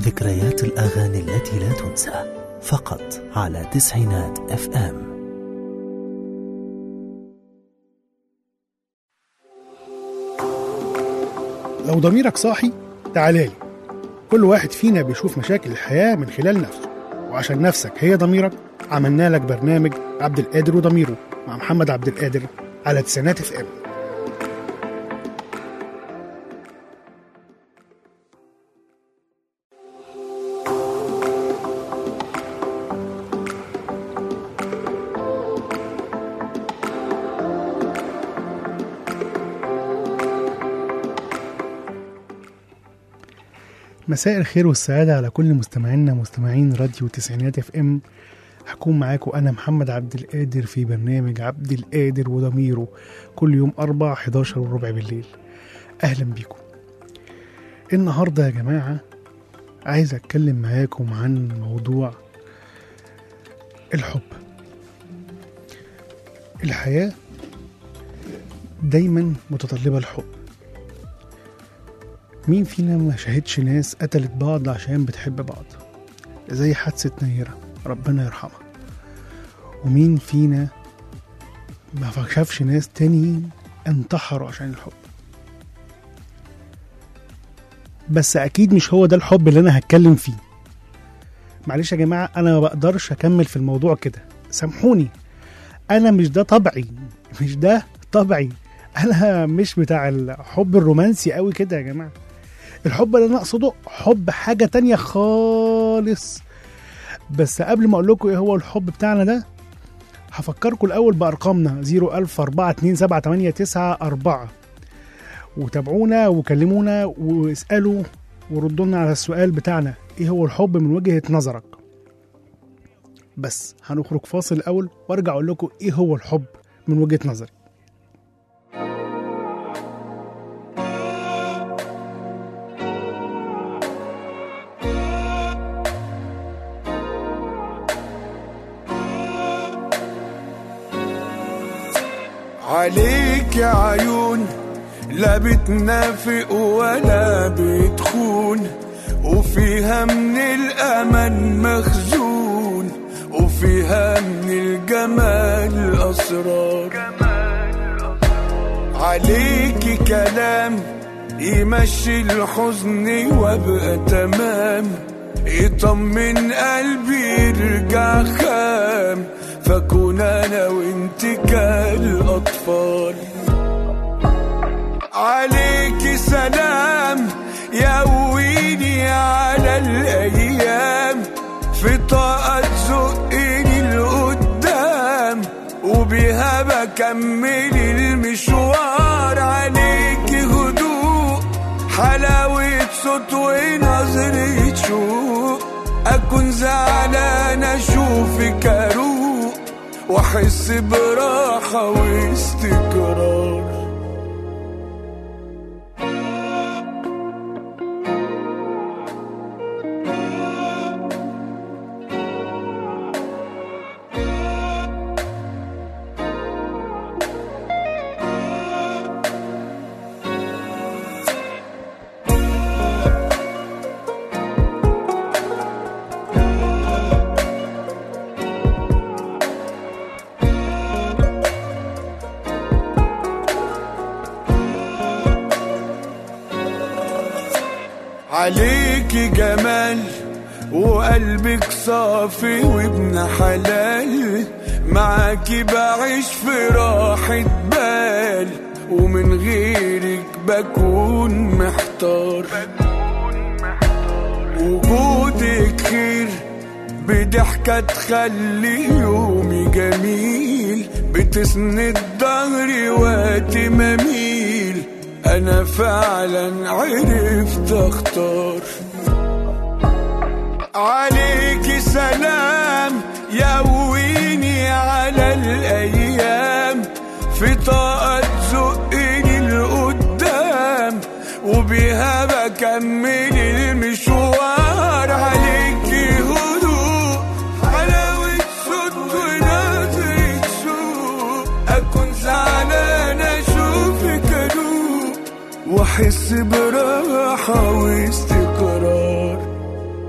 ذكريات الأغاني التي لا تنسى فقط على تسعينات اف ام لو ضميرك صاحي تعالى لي كل واحد فينا بيشوف مشاكل الحياة من خلال نفسه وعشان نفسك هي ضميرك عملنا لك برنامج عبد القادر وضميره مع محمد عبد القادر على تسعينات اف ام مساء الخير والسعادة على كل مستمعينا مستمعين راديو تسعينات اف ام هكون معاكم أنا محمد عبد القادر في برنامج عبد القادر وضميره كل يوم أربع 11 وربع بالليل أهلا بيكم النهاردة يا جماعة عايز أتكلم معاكم عن موضوع الحب الحياة دايما متطلبة الحب مين فينا ما شاهدش ناس قتلت بعض عشان بتحب بعض زي حادثة نيرة ربنا يرحمها ومين فينا ما شافش ناس تانيين انتحروا عشان الحب بس اكيد مش هو ده الحب اللي انا هتكلم فيه معلش يا جماعة انا ما بقدرش اكمل في الموضوع كده سامحوني انا مش ده طبعي مش ده طبعي انا مش بتاع الحب الرومانسي قوي كده يا جماعه الحب اللي انا اقصده حب حاجه تانية خالص بس قبل ما اقول لكم ايه هو الحب بتاعنا ده هفكركم الاول بارقامنا 004278994 وتابعونا وكلمونا واسالوا وردوا لنا على السؤال بتاعنا ايه هو الحب من وجهه نظرك بس هنخرج فاصل الاول وارجع اقول لكم ايه هو الحب من وجهه نظري عليك يا عيون لا بتنافق ولا بتخون وفيها من الأمل مخزون وفيها من الجمال أسرار عليك كلام يمشي الحزن وابقى تمام يطمن قلبي يرجع خام فكون انا وانت كالاطفال عليك سلام يقويني على الايام في طاقة تزقني لقدام وبيها بكمل المشوار عليك هدوء حلاوة صوت ونظرة شوق أكون زعلان أشوفك أروق وأحس براحة واستقرار عليكي جمال وقلبك صافي وابن حلال معاكي بعيش في راحة بال ومن غيرك بكون محتار وجودك خير بضحكة تخلي يومي جميل بتسند ظهري وقت ما اميل انا فعلا عرفت اختار عليك سلام يقويني على الايام في طاقة تزقني لقدام وبيها بكمل المشوار عليك هدوء حلاوة صوت ونظرة شوق أكون زعلان أشوفك أدوق وأحس براحة واستقرار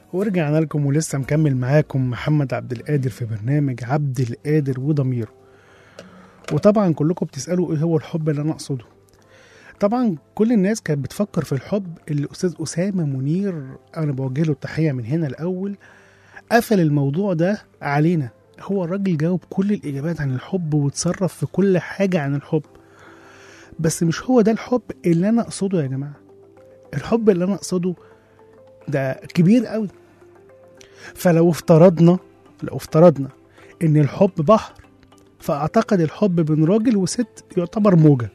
ورجعنا لكم ولسه مكمل معاكم محمد عبد القادر في برنامج عبد القادر وضميره وطبعا كلكم بتسألوا ايه هو الحب اللي انا اقصده طبعا كل الناس كانت بتفكر في الحب اللي استاذ اسامه منير انا بوجه له التحيه من هنا الاول قفل الموضوع ده علينا هو الراجل جاوب كل الاجابات عن الحب وتصرف في كل حاجه عن الحب بس مش هو ده الحب اللي انا اقصده يا جماعه الحب اللي انا اقصده ده كبير قوي فلو افترضنا لو افترضنا ان الحب بحر فاعتقد الحب بين راجل وست يعتبر موجه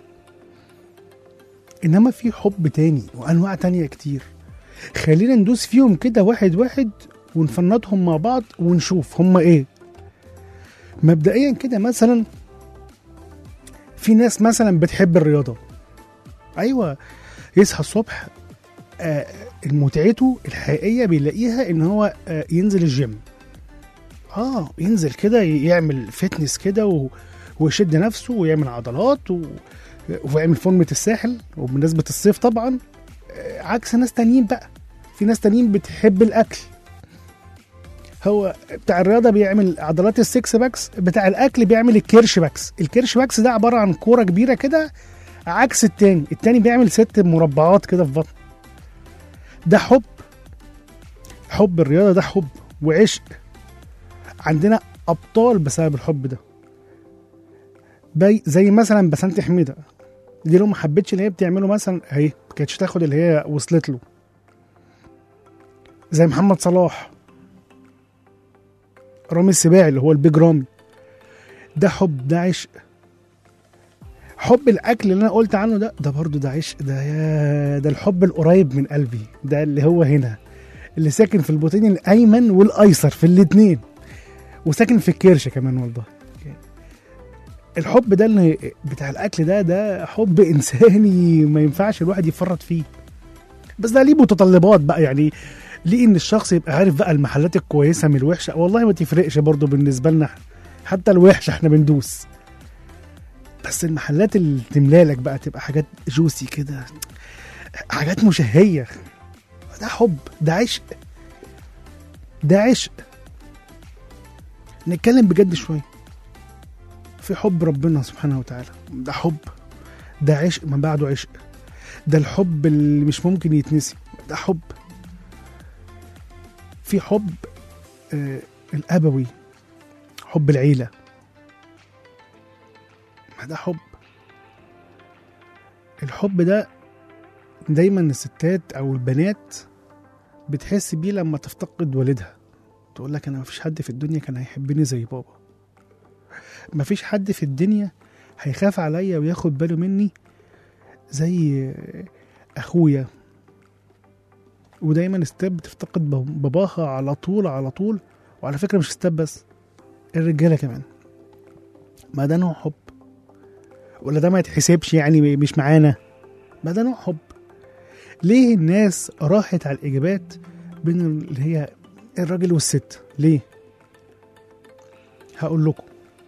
انما في حب تاني وانواع تانية كتير خلينا ندوس فيهم كده واحد واحد ونفنطهم مع بعض ونشوف هما ايه مبدئيا كده مثلا في ناس مثلا بتحب الرياضه ايوه يصحى الصبح آه متعته الحقيقيه بيلاقيها ان هو آه ينزل الجيم اه ينزل كده يعمل فتنس كده و... ويشد نفسه ويعمل عضلات و... ويعمل فورمة الساحل وبمناسبة الصيف طبعا آه، عكس ناس تانيين بقى في ناس تانيين بتحب الأكل هو بتاع الرياضة بيعمل عضلات السكس باكس بتاع الأكل بيعمل الكيرش باكس الكيرش باكس ده عبارة عن كورة كبيرة كده عكس التاني التاني بيعمل ست مربعات كده في بطنه ده حب حب الرياضة ده حب وعشق عندنا أبطال بسبب الحب ده بي زي مثلا بسنت حميدة دي لو ما حبتش اللي هي بتعمله مثلا اهي ما كانتش تاخد اللي هي وصلت له زي محمد صلاح رامي السباعي اللي هو البيج رامي ده حب ده عشق حب الاكل اللي انا قلت عنه ده ده برضو ده عشق ده يا ده الحب القريب من قلبي ده اللي هو هنا اللي ساكن في البطين الايمن والايسر في الاتنين وساكن في الكرش كمان والله الحب ده اللي بتاع الاكل ده ده حب انساني ما ينفعش الواحد يفرط فيه بس ده ليه متطلبات بقى يعني ليه ان الشخص يبقى عارف بقى المحلات الكويسه من الوحشه والله ما تفرقش برضه بالنسبه لنا إحنا. حتى الوحش احنا بندوس بس المحلات اللي تملالك بقى تبقى حاجات جوسي كده حاجات مشهيه ده حب ده عشق ده عشق نتكلم بجد شويه في حب ربنا سبحانه وتعالى ده حب ده عشق ما بعده عشق ده الحب اللي مش ممكن يتنسي ده حب في حب آه الأبوي حب العيلة ما ده حب الحب ده دايما الستات أو البنات بتحس بيه لما تفتقد والدها تقول لك أنا مفيش حد في الدنيا كان هيحبني زي بابا مفيش حد في الدنيا هيخاف عليا وياخد باله مني زي اخويا ودايما ستات بتفتقد باباها على طول على طول وعلى فكره مش ستات بس الرجاله كمان ما ده نوع حب ولا ده ما يتحسبش يعني مش معانا ما ده نوع حب ليه الناس راحت على الاجابات بين اللي هي الراجل والست ليه هقول لكم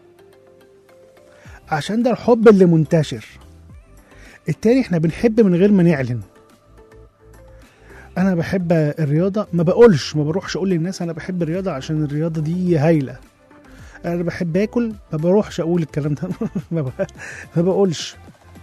عشان ده الحب اللي منتشر التاني احنا بنحب من غير ما نعلن انا بحب الرياضه ما بقولش ما بروحش اقول للناس انا بحب الرياضه عشان الرياضه دي هايله انا بحب اكل ما بروحش اقول الكلام ده ما, ب... ما بقولش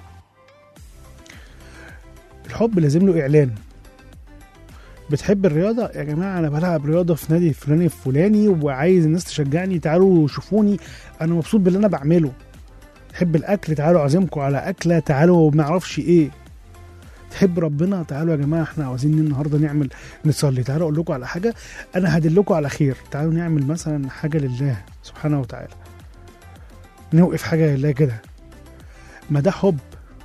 الحب لازم له اعلان بتحب الرياضة يا جماعة أنا بلعب رياضة في نادي فلاني الفلاني وعايز الناس تشجعني تعالوا شوفوني أنا مبسوط باللي أنا بعمله تحب الاكل تعالوا اعزمكم على اكله تعالوا ما اعرفش ايه تحب ربنا تعالوا يا جماعه احنا عاوزين النهارده نعمل نصلي تعالوا اقول لكم على حاجه انا هدلكم على خير تعالوا نعمل مثلا حاجه لله سبحانه وتعالى نوقف حاجه لله كده ما ده حب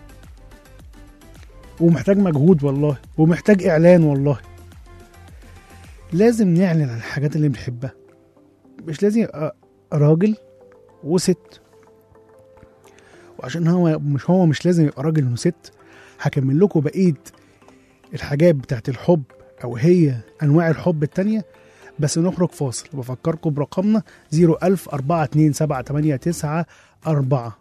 ومحتاج مجهود والله ومحتاج اعلان والله لازم نعلن عن الحاجات اللي بنحبها مش لازم يبقى راجل وست وعشان هو مش هو مش لازم يبقى راجل وست هكمل لكم بقيه الحاجات بتاعت الحب او هي انواع الحب التانية بس نخرج فاصل بفكركم برقمنا 01000 427 4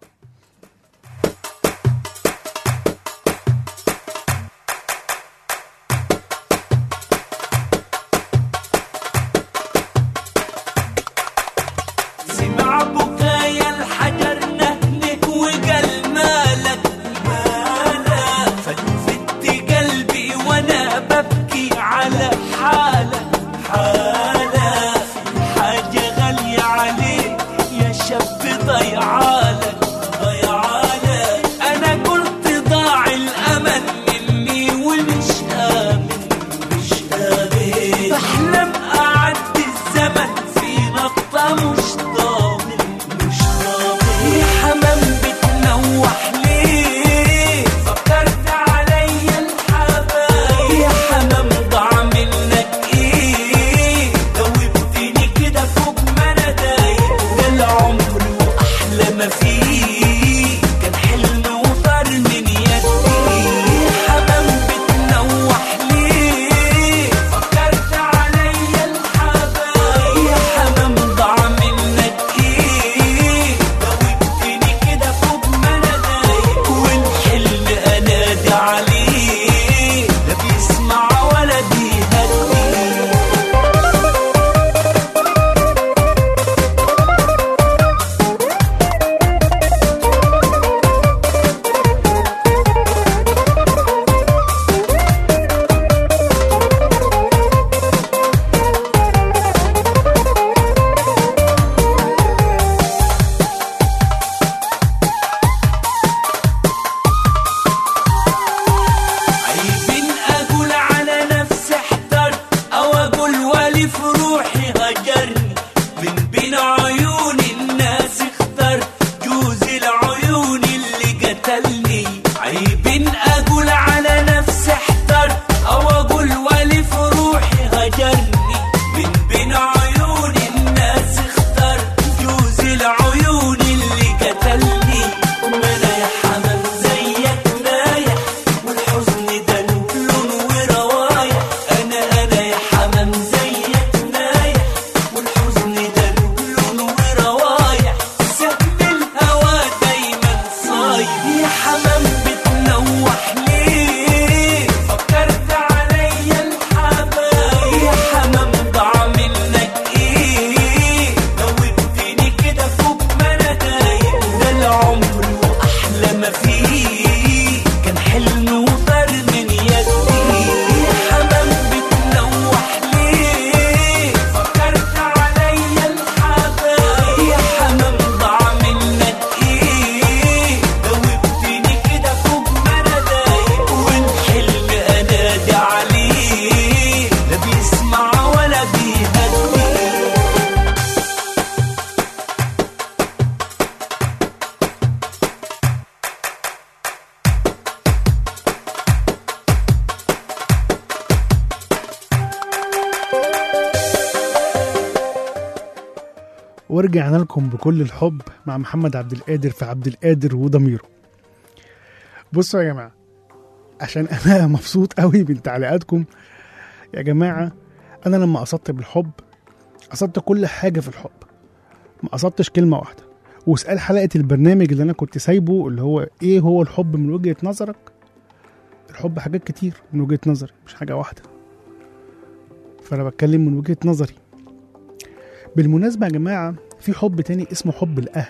ورجعنا لكم بكل الحب مع محمد عبد القادر في عبد القادر وضميره بصوا يا جماعه عشان انا مبسوط قوي من تعليقاتكم يا جماعه انا لما قصدت بالحب قصدت كل حاجه في الحب ما قصدتش كلمه واحده وسؤال حلقه البرنامج اللي انا كنت سايبه اللي هو ايه هو الحب من وجهه نظرك الحب حاجات كتير من وجهه نظري مش حاجه واحده فانا بتكلم من وجهه نظري بالمناسبه يا جماعه في حب تاني اسمه حب الاهل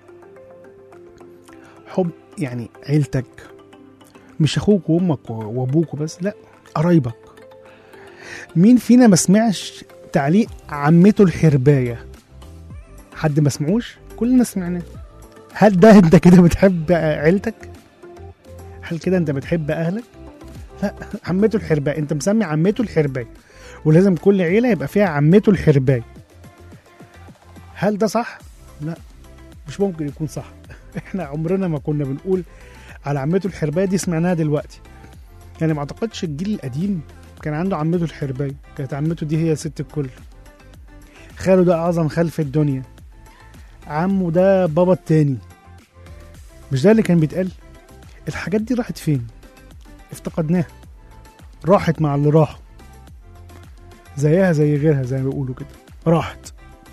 حب يعني عيلتك مش اخوك وامك و- وابوك بس لا قرايبك مين فينا ما سمعش تعليق عمته الحربايه حد ما سمعوش كلنا سمعناه هل ده انت كده بتحب عيلتك هل كده انت بتحب اهلك لا عمته الحربايه انت مسمي عمته الحربايه ولازم كل عيله يبقى فيها عمته الحربايه هل ده صح لا مش ممكن يكون صح احنا عمرنا ما كنا بنقول على عمته الحربايه دي سمعناها دلوقتي يعني ما اعتقدش الجيل القديم كان عنده عمته الحربايه كانت عمته دي هي ست الكل خاله ده اعظم خال في الدنيا عمه ده بابا التاني مش ده اللي كان بيتقال الحاجات دي راحت فين افتقدناها راحت مع اللي راحوا زيها زي غيرها زي ما بيقولوا كده راحت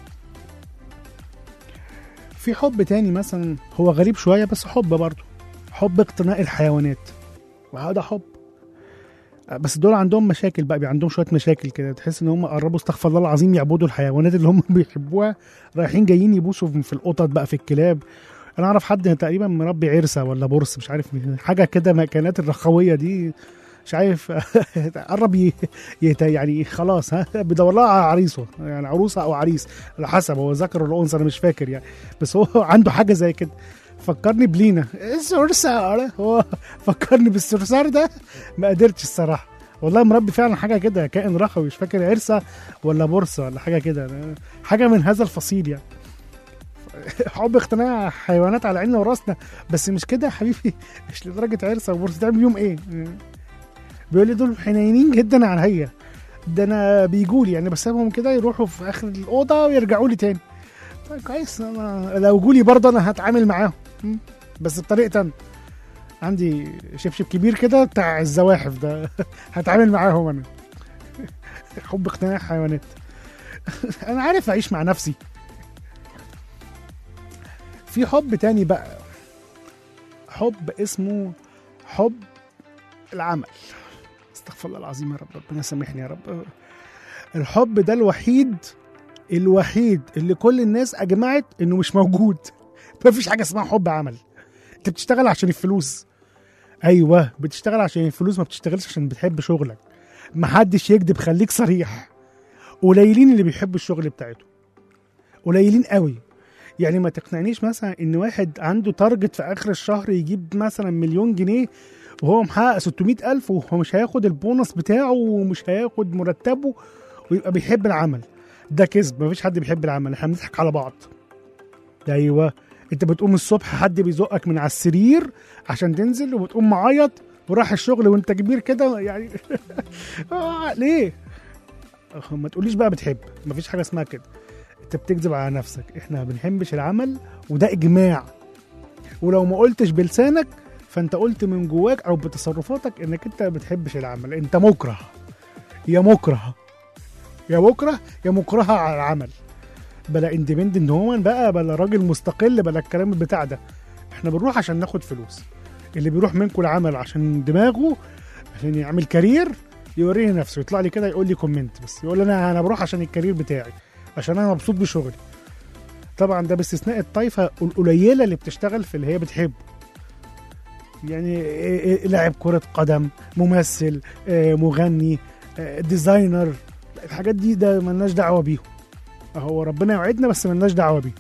في حب تاني مثلا هو غريب شوية بس حب برضه حب اقتناء الحيوانات وهذا حب بس دول عندهم مشاكل بقى بيبقى عندهم شويه مشاكل كده تحس ان هم قربوا استغفر الله العظيم يعبدوا الحيوانات اللي هم بيحبوها رايحين جايين يبوسوا في القطط بقى في الكلاب انا اعرف حد تقريبا مربي عرسه ولا برص مش عارف مين. حاجه كده ما كانت الرخويه دي مش عارف قرب ي... يت... يعني خلاص ها بيدور لها على عريسه يعني عروسه او عريس على حسب هو ذكر ولا انثى انا مش فاكر يعني بس هو عنده حاجه زي كده فكرني بلينا الصرصار هو فكرني بالصرصار ده ما قدرتش الصراحه والله مربي فعلا حاجه كده كائن رخوي مش فاكر عرسه ولا بورصه ولا حاجه كده حاجه من هذا الفصيل يعني حب اقتناع حيوانات على عيننا وراسنا بس مش كده يا حبيبي مش لدرجه عرسه وبورصه تعمل يوم ايه بيقول لي دول حنينين جدا عليا ده انا بيجوا لي يعني بسيبهم كده يروحوا في اخر الاوضه ويرجعوا لي تاني طيب كويس انا لو جولي برضه انا هتعامل معاهم م? بس بطريقه انا عندي شبشب كبير كده بتاع الزواحف ده هتعامل معاهم انا حب اقتناع حيوانات انا عارف اعيش مع نفسي في حب تاني بقى حب اسمه حب العمل استغفر الله العظيم يا رب ربنا سامحني يا رب الحب ده الوحيد الوحيد اللي كل الناس اجمعت انه مش موجود ما فيش حاجه اسمها حب عمل انت بتشتغل عشان الفلوس ايوه بتشتغل عشان الفلوس ما بتشتغلش عشان بتحب شغلك محدش يكذب خليك صريح قليلين اللي بيحبوا الشغل بتاعته قليلين قوي يعني ما تقنعنيش مثلا ان واحد عنده تارجت في اخر الشهر يجيب مثلا مليون جنيه وهو محقق 600 ألف وهو مش هياخد البونص بتاعه ومش هياخد مرتبه ويبقى بيحب العمل ده كذب مفيش حد بيحب العمل احنا بنضحك على بعض ايوه انت بتقوم الصبح حد بيزقك من على السرير عشان تنزل وبتقوم معيط وراح الشغل وانت كبير كده يعني آه ليه ما تقوليش بقى بتحب مفيش حاجه اسمها كده انت بتكذب على نفسك احنا ما بنحبش العمل وده اجماع ولو ما قلتش بلسانك فانت قلت من جواك او بتصرفاتك انك انت ما بتحبش العمل انت مكره يا مكره يا مكره يا مكره على العمل بلا اندبندنت هومن بقى بلا راجل مستقل بلا الكلام بتاع ده احنا بنروح عشان ناخد فلوس اللي بيروح منكم العمل عشان دماغه عشان يعمل كارير يوريني نفسه يطلع لي كده يقول لي كومنت بس يقول لي انا انا بروح عشان الكارير بتاعي عشان انا مبسوط بشغلي طبعا ده باستثناء الطائفه القليله اللي بتشتغل في اللي هي بتحبه يعني لاعب كرة قدم ممثل مغني ديزاينر الحاجات دي ده ملناش دعوة بيهم هو ربنا يوعدنا بس ملناش دعوة بيه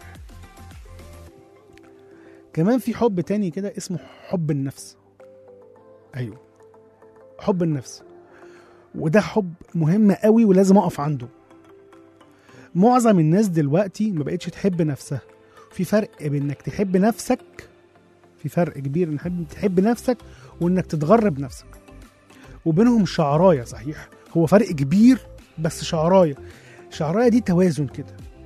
كمان في حب تاني كده اسمه حب النفس ايوه حب النفس وده حب مهم قوي ولازم اقف عنده معظم الناس دلوقتي ما بقتش تحب نفسها في فرق بين انك تحب نفسك في فرق كبير انك تحب نفسك وانك تتغرب نفسك وبينهم شعرايه صحيح هو فرق كبير بس شعرايه شعرايه دي توازن كده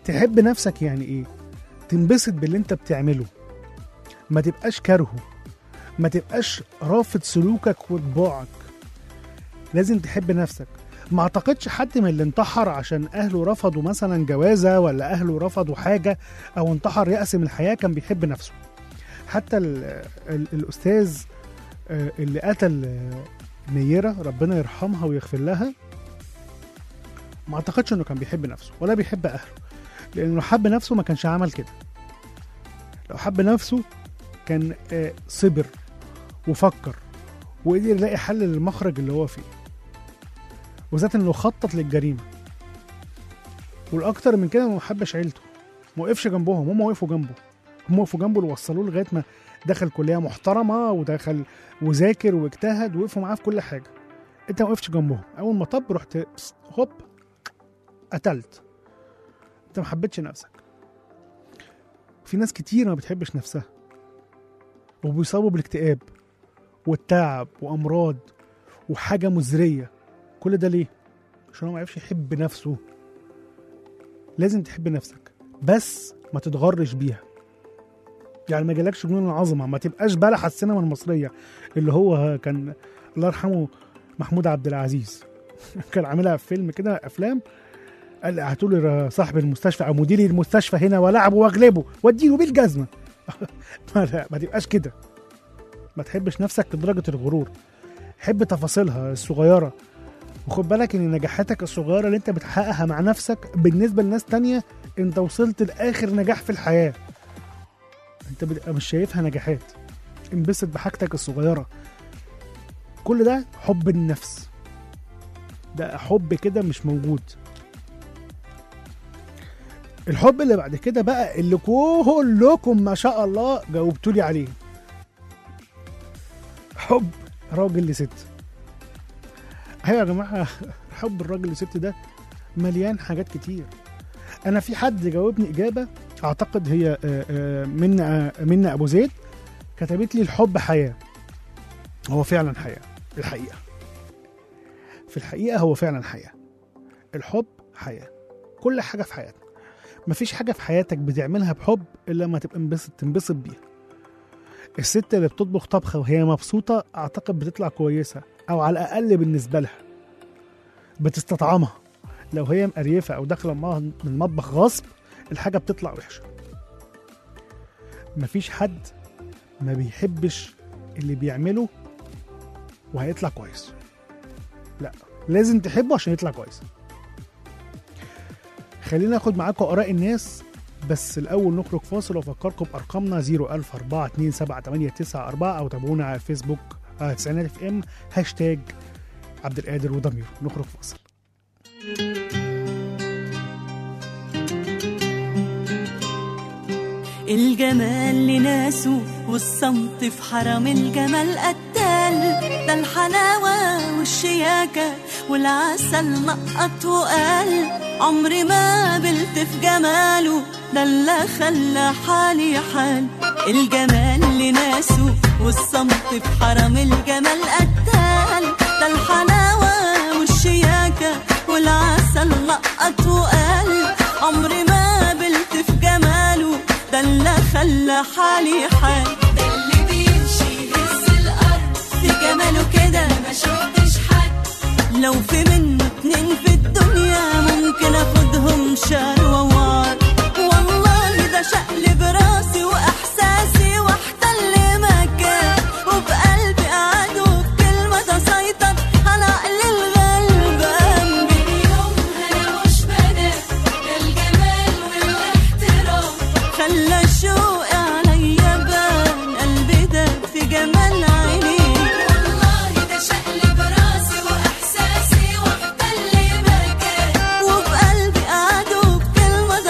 تحب نفسك يعني ايه تنبسط باللي انت بتعمله ما تبقاش كارهه ما تبقاش رافض سلوكك وطباعك لازم تحب نفسك ما اعتقدش حد من اللي انتحر عشان اهله رفضوا مثلا جوازه ولا اهله رفضوا حاجه او انتحر يأس من الحياه كان بيحب نفسه حتى ال ال الاستاذ آه، اللي قتل آه، نيره ربنا يرحمها ويغفر لها ما اعتقدش انه كان بيحب نفسه ولا بيحب اهله لانه لو حب نفسه ما كانش عمل كده لو حب نفسه كان آه، صبر وفكر وقدر يلاقي حل للمخرج اللي هو فيه وذات انه خطط للجريمه والاكتر من كده ما حبش عيلته ما وقفش جنبهم هم وقفوا جنبه هم وقفوا جنبه ووصلوه لغايه ما دخل كليه محترمه ودخل وذاكر واجتهد وقفوا معاه في كل حاجه انت ما وقفتش جنبهم اول ما طب رحت بس- هوب قتلت انت ما حبيتش نفسك في ناس كتير ما بتحبش نفسها وبيصابوا بالاكتئاب والتعب وامراض وحاجه مزريه كل ده ليه عشان هو ما يعرفش يحب نفسه لازم تحب نفسك بس ما تتغرش بيها يعني ما جالكش جنون العظمه ما تبقاش بلح السينما المصريه اللي هو كان الله يرحمه محمود عبد العزيز كان عاملها في فيلم كده افلام قال هاتوا لي صاحب المستشفى او مدير المستشفى هنا ولعبه واغلبه واديله بيه الجزمه ما, لا، ما تبقاش كده ما تحبش نفسك لدرجه الغرور حب تفاصيلها الصغيره وخد بالك ان نجاحاتك الصغيره اللي انت بتحققها مع نفسك بالنسبه لناس تانية انت وصلت لاخر نجاح في الحياه انت بتبقى مش شايفها نجاحات انبسط بحاجتك الصغيره كل ده حب النفس ده حب كده مش موجود الحب اللي بعد كده بقى اللي كلكم ما شاء الله جاوبتوا لي عليه حب راجل لست ايوه يا جماعه حب الراجل لست ده مليان حاجات كتير انا في حد جاوبني اجابه اعتقد هي آه، آه، منى منى ابو زيد كتبت لي الحب حياه هو فعلا حياه الحقيقه في الحقيقه هو فعلا حياه الحب حياه كل حاجه في حياتنا مفيش حاجه في حياتك بتعملها بحب الا لما تبقى انبسط تنبسط بيها الست اللي بتطبخ طبخه وهي مبسوطه اعتقد بتطلع كويسه او على الاقل بالنسبه لها بتستطعمها لو هي مقريفه او داخله معاها من المطبخ غصب الحاجه بتطلع وحشه مفيش حد ما بيحبش اللي بيعمله وهيطلع كويس لا لازم تحبه عشان يطلع كويس خلينا ناخد معاكم اراء الناس بس الاول نخرج فاصل وافكركم بارقامنا 010427889 او تابعونا على فيسبوك آه، تسعينات اف ام هاشتاج عبد القادر وضمير نخرج فاصل الجمال لناسه والصمت في حرم الجمال قتال ده الحلاوة والشياكة والعسل نقط وقال عمري ما قبلت في جماله ده اللي خلى حالي حال الجمال لناسه والصمت في حرم الجمال قتال ده الحلاوة والشياكة والعسل نقط وقال عمري ما قبلت في جماله ده اللي خلى حالي حال ده اللي بيمشي يهز الارض في جماله كده ما شفتش حد لو في منه اتنين في الدنيا ممكن اخدهم شهر ووار والله ده شقلب راسي واحساسي واحتل مكان وبقلبي قعد وبكلمه تسيطر على عقل الغلبان من يومها انا مش بنام ده الجمال والاحترام خلى الشوق عليا بان قلبي ده في جمال عينيه والله ده شقلب راسي واحساسي واحتل مكان وبقلبي قعد وبكلمه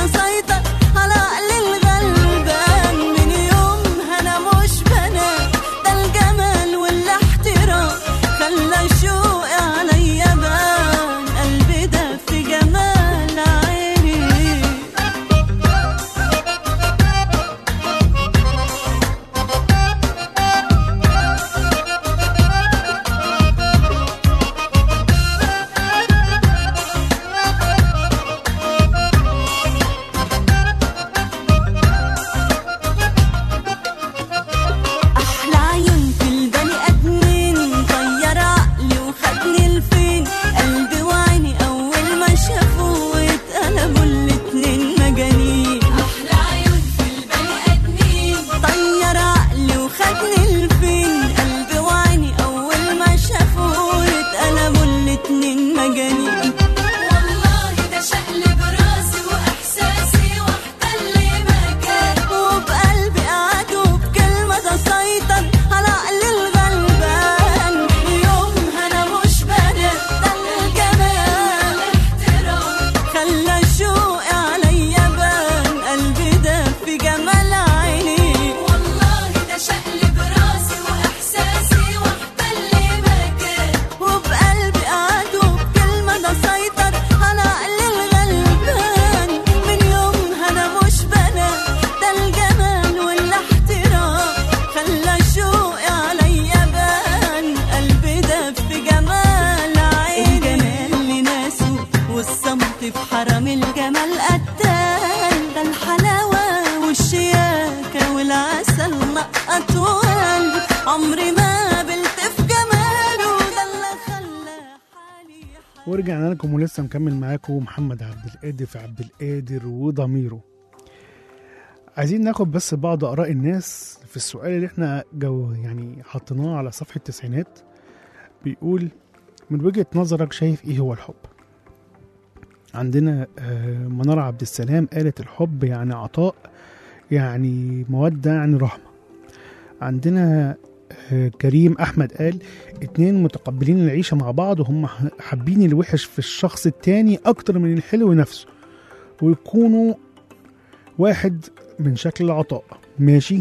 ورجعنا لكم ولسه مكمل معاكم محمد عبد القادر في عبد القادر وضميره عايزين ناخد بس بعض اراء الناس في السؤال اللي احنا جو يعني حطيناه على صفحه التسعينات بيقول من وجهه نظرك شايف ايه هو الحب عندنا آه، منار عبد السلام قالت الحب يعني عطاء يعني مودة يعني رحمة عندنا آه، كريم أحمد قال اتنين متقبلين العيشة مع بعض وهم ح- حابين الوحش في الشخص التاني أكتر من الحلو نفسه ويكونوا واحد من شكل العطاء ماشي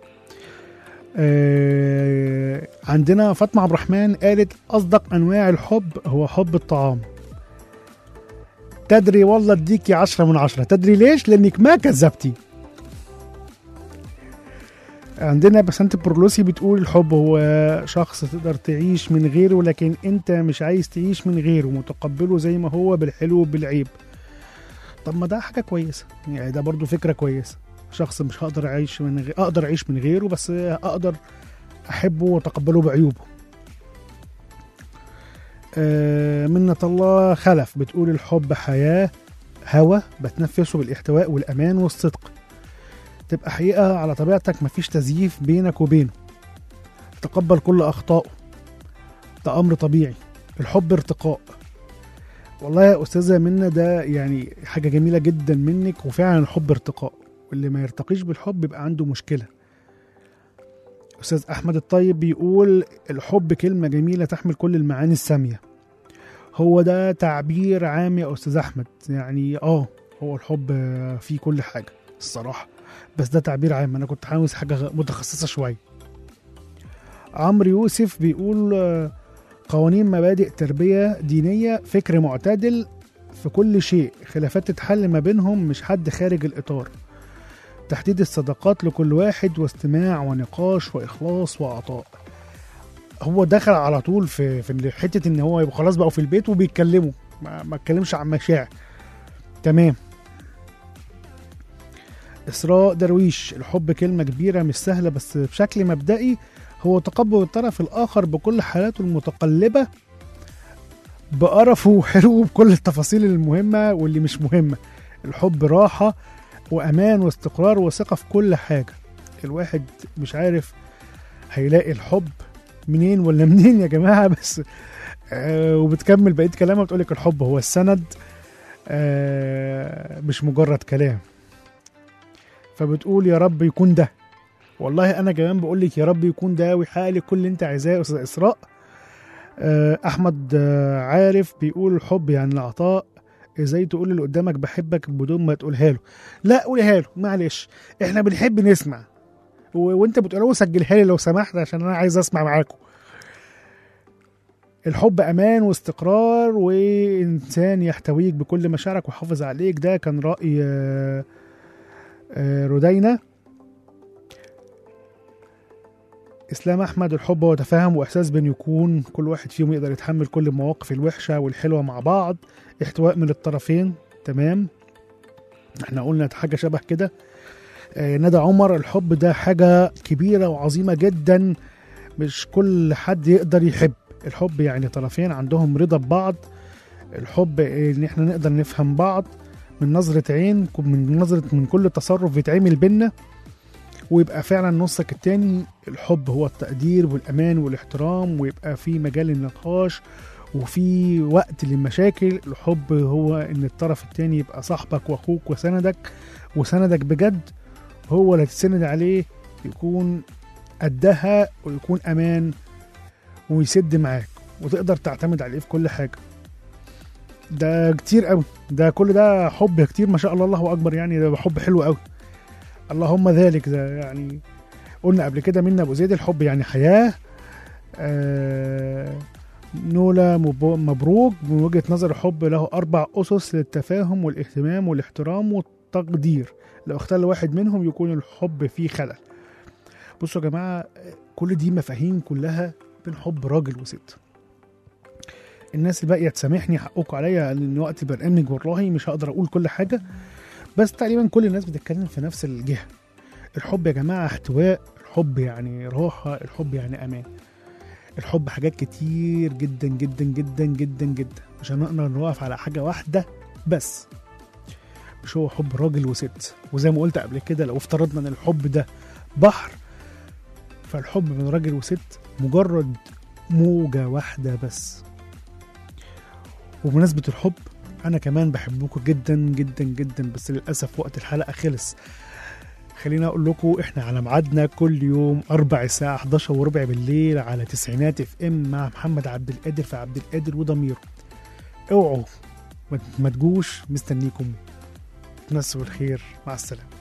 آه عندنا فاطمة عبد الرحمن قالت أصدق أنواع الحب هو حب الطعام تدري والله اديكي عشرة من عشرة تدري ليش لانك ما كذبتي عندنا بسنت برلوسي بتقول الحب هو شخص تقدر تعيش من غيره لكن انت مش عايز تعيش من غيره متقبله زي ما هو بالحلو وبالعيب طب ما ده حاجة كويسة يعني ده برضو فكرة كويسة شخص مش هقدر اعيش من غير اقدر اعيش من غيره بس اقدر احبه واتقبله بعيوبه آه، منة الله خلف بتقول الحب حياة هوى بتنفسه بالاحتواء والأمان والصدق تبقى حقيقة على طبيعتك مفيش تزييف بينك وبينه تقبل كل أخطائه ده أمر طبيعي الحب ارتقاء والله يا أستاذة منة ده يعني حاجة جميلة جدا منك وفعلا الحب ارتقاء واللي ما يرتقيش بالحب يبقى عنده مشكلة أستاذ أحمد الطيب بيقول الحب كلمة جميلة تحمل كل المعاني السامية هو ده تعبير عام يا أستاذ أحمد يعني آه هو الحب آه، فيه كل حاجة الصراحة بس ده تعبير عام أنا كنت عاوز حاجة غ- متخصصة شوية عمرو يوسف بيقول آه، قوانين مبادئ تربية دينية فكر معتدل في كل شيء خلافات تتحل ما بينهم مش حد خارج الإطار تحديد الصداقات لكل واحد واستماع ونقاش وإخلاص وعطاء هو دخل على طول في في حته ان هو يبقى خلاص بقوا في البيت وبيتكلموا ما, ما اتكلمش عن مشاعر تمام اسراء درويش الحب كلمه كبيره مش سهله بس بشكل مبدئي هو تقبل الطرف الاخر بكل حالاته المتقلبه بقرفه وحلوه بكل التفاصيل المهمه واللي مش مهمه الحب راحه وامان واستقرار وثقه في كل حاجه الواحد مش عارف هيلاقي الحب منين ولا منين يا جماعه بس آه وبتكمل بقيه كلامها بتقول لك الحب هو السند آه مش مجرد كلام فبتقول يا رب يكون ده والله انا كمان بقول لك يا رب يكون ده ويحقق لك كل اللي انت عايزاه يا استاذ اسراء آه احمد آه عارف بيقول الحب يعني العطاء ازاي تقول اللي قدامك بحبك بدون ما تقولها له لا قولها له معلش احنا بنحب نسمع و... وانت بتقول له سجلها لي لو سمحت عشان انا عايز اسمع معاكم الحب امان واستقرار وانسان يحتويك بكل مشاعرك ويحافظ عليك ده كان راي آه، آه، رودينا اسلام احمد الحب هو تفاهم واحساس بان يكون كل واحد فيهم يقدر يتحمل كل المواقف الوحشه والحلوه مع بعض احتواء من الطرفين تمام احنا قلنا حاجه شبه كده آه، ندى عمر الحب ده حاجه كبيره وعظيمه جدا مش كل حد يقدر يحب الحب يعني طرفين عندهم رضا ببعض الحب ان احنا نقدر نفهم بعض من نظرة عين من نظرة من كل تصرف بيتعمل بينا ويبقى فعلا نصك التاني الحب هو التقدير والامان والاحترام ويبقى في مجال للنقاش وفي وقت للمشاكل الحب هو ان الطرف التاني يبقى صاحبك واخوك وسندك وسندك بجد هو اللي تسند عليه يكون قدها ويكون امان ويسد معاك وتقدر تعتمد عليه في كل حاجه ده كتير قوي ده كل ده حب كتير ما شاء الله الله اكبر يعني ده حب حلو قوي اللهم ذلك ده يعني قلنا قبل كده منا ابو زيد الحب يعني حياه آه نولا مب- مبروك من وجهه نظر الحب له اربع اسس للتفاهم والاهتمام والاحترام والتقدير لو اختل واحد منهم يكون الحب فيه خلل بصوا يا جماعه كل دي مفاهيم كلها بين حب راجل وست الناس الباقيه تسامحني حقكم عليا لان وقت برنامج والله مش هقدر اقول كل حاجه بس تقريبا كل الناس بتتكلم في نفس الجهه الحب يا جماعه احتواء الحب يعني راحه الحب يعني امان الحب حاجات كتير جدا جدا جدا جدا جدا عشان نقدر نوقف على حاجة واحدة بس مش هو حب راجل وست وزي ما قلت قبل كده لو افترضنا ان الحب ده بحر فالحب بين راجل وست مجرد موجة واحدة بس وبمناسبة الحب أنا كمان بحبكم جدا جدا جدا بس للأسف وقت الحلقة خلص خلينا أقول لكم إحنا على ميعادنا كل يوم أربع الساعة 11 وربع بالليل على تسعينات اف ام مع محمد عبد القادر في عبد القادر وضميره اوعوا ما- ما تجوش مستنيكم تمسوا بالخير مع السلامة